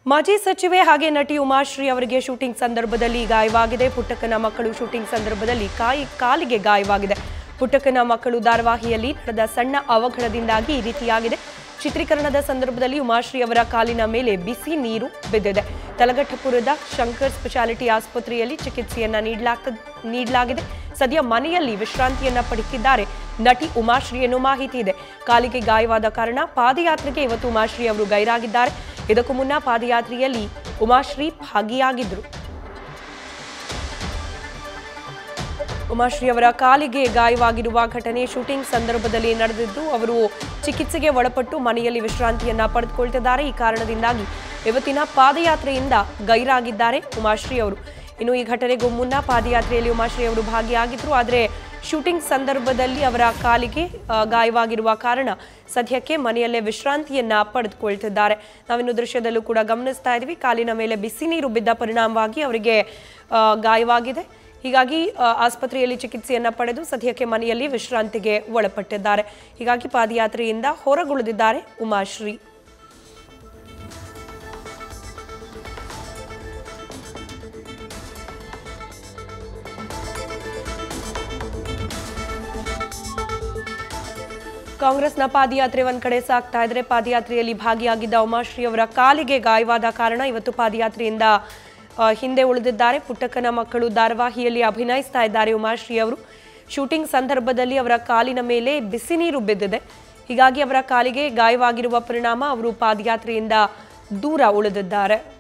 ಮಾಜಿ ಸಚಿವೆ ಹಾಗೆ ನಟಿ ಉಮಾಶ್ರೀ ಅವರಿಗೆ ಶೂಟಿಂಗ್ ಸಂದರ್ಭದಲ್ಲಿ ಗಾಯವಾಗಿದೆ ಪುಟ್ಟಕ್ಕನ ಮಕ್ಕಳು ಶೂಟಿಂಗ್ ಸಂದರ್ಭದಲ್ಲಿ ಕಾಯಿ ಕಾಲಿಗೆ ಗಾಯವಾಗಿದೆ ಪುಟ್ಟಕ್ಕನ ಮಕ್ಕಳು ಧಾರಾವಾಹಿಯಲ್ಲಿ ನಡೆದ ಸಣ್ಣ ಅವಘಡದಿಂದಾಗಿ ಈ ರೀತಿಯಾಗಿದೆ ಚಿತ್ರೀಕರಣದ ಸಂದರ್ಭದಲ್ಲಿ ಉಮಾಶ್ರೀ ಅವರ ಕಾಲಿನ ಮೇಲೆ ಬಿಸಿ ನೀರು ಬಿದ್ದಿದೆ ತಲಘಟ್ಟಪುರದ ಶಂಕರ್ ಸ್ಪೆಷಾಲಿಟಿ ಆಸ್ಪತ್ರೆಯಲ್ಲಿ ಚಿಕಿತ್ಸೆಯನ್ನ ನೀಡಲಾಗ್ತ ನೀಡಲಾಗಿದೆ ಸದ್ಯ ಮನೆಯಲ್ಲಿ ವಿಶ್ರಾಂತಿಯನ್ನ ಪಡೆದಿದ್ದಾರೆ ನಟಿ ಉಮಾಶ್ರೀ ಎನ್ನುವ ಮಾಹಿತಿ ಇದೆ ಕಾಲಿಗೆ ಗಾಯವಾದ ಕಾರಣ ಪಾದಯಾತ್ರೆಗೆ ಇವತ್ತು ಉಮಾಶ್ರೀ ಅವರು ಗೈರಾಗಿದ್ದಾರೆ ಇದಕ್ಕೂ ಮುನ್ನ ಪಾದಯಾತ್ರೆಯಲ್ಲಿ ಉಮಾಶ್ರೀ ಭಾಗಿಯಾಗಿದ್ದರು ಉಮಾಶ್ರೀ ಅವರ ಕಾಲಿಗೆ ಗಾಯವಾಗಿರುವ ಘಟನೆ ಶೂಟಿಂಗ್ ಸಂದರ್ಭದಲ್ಲಿ ನಡೆದಿದ್ದು ಅವರು ಚಿಕಿತ್ಸೆಗೆ ಒಳಪಟ್ಟು ಮನೆಯಲ್ಲಿ ವಿಶ್ರಾಂತಿಯನ್ನ ಪಡೆದುಕೊಳ್ತಿದ್ದಾರೆ ಈ ಕಾರಣದಿಂದಾಗಿ ಇವತ್ತಿನ ಪಾದಯಾತ್ರೆಯಿಂದ ಗೈರಾಗಿದ್ದಾರೆ ಉಮಾಶ್ರೀ ಅವರು ಇನ್ನು ಈ ಘಟನೆಗೂ ಮುನ್ನ ಪಾದಯಾತ್ರೆಯಲ್ಲಿ ಉಮಾಶ್ರೀ ಅವರು ಭಾಗಿಯಾಗಿದ್ರು ಆದರೆ ಶೂಟಿಂಗ್ ಸಂದರ್ಭದಲ್ಲಿ ಅವರ ಕಾಲಿಗೆ ಆ, ಗಾಯವಾಗಿರುವ ಕಾರಣ ಸದ್ಯಕ್ಕೆ ಮನೆಯಲ್ಲೇ ವಿಶ್ರಾಂತಿಯನ್ನ ಪಡೆದುಕೊಳ್ತಿದ್ದಾರೆ ನಾವಿನ್ನು ದೃಶ್ಯದಲ್ಲೂ ಕೂಡ ಗಮನಿಸ್ತಾ ಇದ್ವಿ ಕಾಲಿನ ಮೇಲೆ ಬಿಸಿ ನೀರು ಬಿದ್ದ ಪರಿಣಾಮವಾಗಿ ಅವರಿಗೆ ಆ, ಗಾಯವಾಗಿದೆ ಹೀಗಾಗಿ ಆ, ಆಸ್ಪತ್ರೆಯಲ್ಲಿ ಚಿಕಿತ್ಸೆಯನ್ನ ಪಡೆದು ಸದ್ಯಕ್ಕೆ ಮನೆಯಲ್ಲಿ ವಿಶ್ರಾಂತಿಗೆ ಒಳಪಟ್ಟಿದ್ದಾರೆ ಹೀಗಾಗಿ ಪಾದಯಾತ್ರೆಯಿಂದ ಹೊರಗುಳಿದಿದ್ದಾರೆ ಉಮಾಶ್ರೀ ಕಾಂಗ್ರೆಸ್ನ ಪಾದಯಾತ್ರೆ ಒಂದ್ ಕಡೆ ಸಾಗ್ತಾ ಇದ್ರೆ ಪಾದಯಾತ್ರೆಯಲ್ಲಿ ಭಾಗಿಯಾಗಿದ್ದ ಉಮಾಶ್ರೀ ಅವರ ಕಾಲಿಗೆ ಗಾಯವಾದ ಕಾರಣ ಇವತ್ತು ಪಾದಯಾತ್ರೆಯಿಂದ ಆ, ಹಿಂದೆ ಉಳಿದಿದ್ದಾರೆ ಪುಟ್ಟಕ್ಕನ ಮಕ್ಕಳು ಧಾರಾವಾಹಿಯಲ್ಲಿ ಅಭಿನಯಿಸ್ತಾ ಇದ್ದಾರೆ ಉಮಾಶ್ರೀ ಅವರು ಶೂಟಿಂಗ್ ಸಂದರ್ಭದಲ್ಲಿ ಅವರ ಕಾಲಿನ ಮೇಲೆ ಬಿಸಿ ನೀರು ಬಿದ್ದಿದೆ ಹೀಗಾಗಿ ಅವರ ಕಾಲಿಗೆ ಗಾಯವಾಗಿರುವ ಪರಿಣಾಮ ಅವರು ಪಾದಯಾತ್ರೆಯಿಂದ ದೂರ ಉಳಿದಿದ್ದಾರೆ